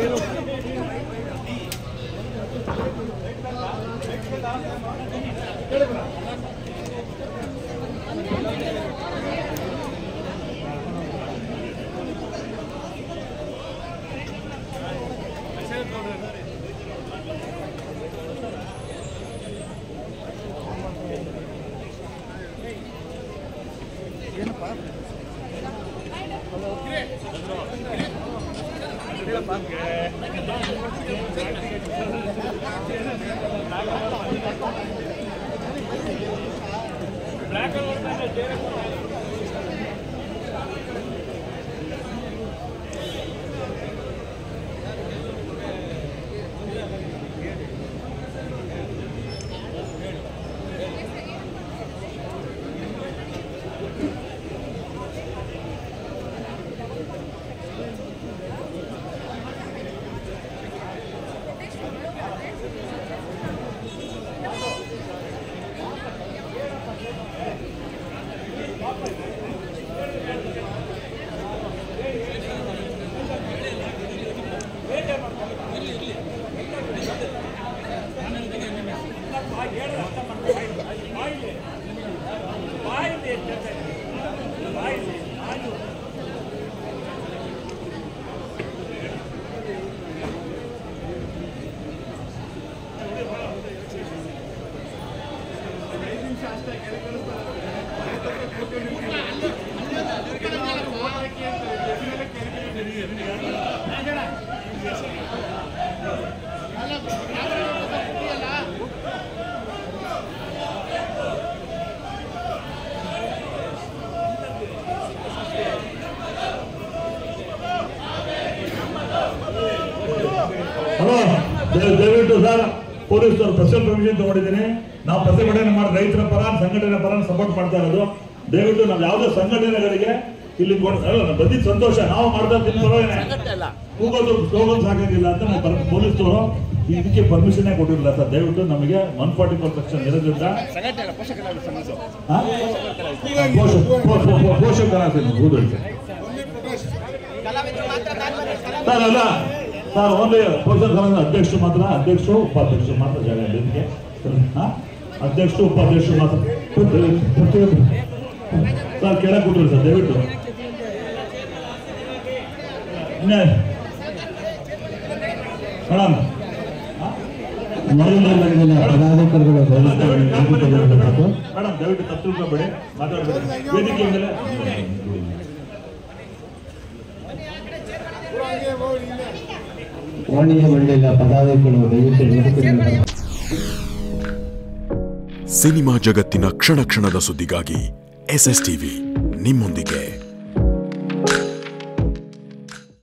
Hello ದಯ- ದಯವಿಟ್ಟು sir ಪೊಲೀಸರು ಸ್ಪೆಷಲ್ ಪರ್ಮಿಷನ್ ತಗೊಂಡಿದ್ದೀನಿ ನಾವು ಪ್ರತಿಭಟನೆ ಮಾಡಿ ರೈತರ ಪರ ಸಂಘಟನೆ ಪರ ಸಪೋರ್ಟ್ ಮಾಡ್ತಾ ಇರೋದು ದಯವಿಟ್ಟು ನಾವು ಯಾವುದೇ ಸಂಘಟನೆಗಳಿಗೆ ಇಲ್ಲಿ ಕೊಡ್- ಅಲ್ಲ, ನಾವು ಬಂದಿದ್ದು ಸಂತೋಷ ನಾವು ಮಾಡ್ತಾ ತಿನ್ಬರೋನೆ ಕೂಗೋದು ಸ್ಲೋಗನ್ಸ್ ಹಾಕಂಗಿಲ್ಲ ಅಂತ ನಾವು ಪರ್- ಪೊಲೀಸರು ಇದಕ್ಕೆ ಪರ್ಮಿಷನ್ ಕೊಟ್ಟಿರಲಿಲ್ಲ ಸರ್ ದಯವಿಟ್ಟು ನಮಗೆ ಒನ್ ಫಾರ್ಟಿ ಫೋರ್ ಸೆಕ್ಷನ್ ಇರೋದ್ರಿಂದ ಹಾ? ಪೋಷಕ ಪೋ- ಪೋ- ಪೋ- ಪೋಷಕರ ಕೂದಲಿಕ್ಕೆ ಸರ್ ಅಲ್ಲ ಸರ್ ಓನ್ಲಿ ಪೋಷಕರ ಅಧ್ಯಕ್ಷರು ಮಾತ್ರ ಅಧ್ಯಕ್ಷರು ಉಪಾಧ್ಯಕ್ಷರು ಮಾತ್ರ ಜಾಗ ಇದೆ ಇದಕ್ಕೆ ಹಾ? ಅಧ್ಯಕ್ಷರು ಉಪಾಧ್ಯಕ್ಷರು ಮಾತ್ರ ಪ್ರತಿ- ಪ್ರತಿಯೊಂದು ಸರ್ ಕೆಳಗೆ ಕೂತ್ಕೊಳ್ಳಿ ಸರ್ ದಯವಿಟ್ಟು ಇನ್ನೇ ಮೇಡಮ್ ನೈರ್ಮಲ್ಯದ ಪದಾಧಿಕಾರಿಗಳು ದಯವಿಟ್ಟು ನಿಂತುಕೊಳ್ಳಬೇಕು. ಮೇಡಮ್ ದಯವಿಟ್ಟು ತಪ್ಪು ತಿಳ್ಕೊಬೇಡಿ ಮಾತಾಡಬೇಡಿ ವೇದಿಕೆ ಮೇಲೆ ವಾಣಿಜ್ಯ ಮಂಡಳಿಯ ಪದಾಧಿಕಾರಿಗಳು ದಯವಿಟ್ಟು ನಿಂತುಕೊಳ್ಳಬೇಕು. ಸಿನಿಮಾ ಜಗತ್ತಿನ ಕ್ಷಣ ಕ್ಷಣದ ಸುದ್ದಿಗಾಗಿ ಎಸ್ ಎಸ್ ಟಿವಿ ನಿಮ್ಮೊಂದಿಗೆ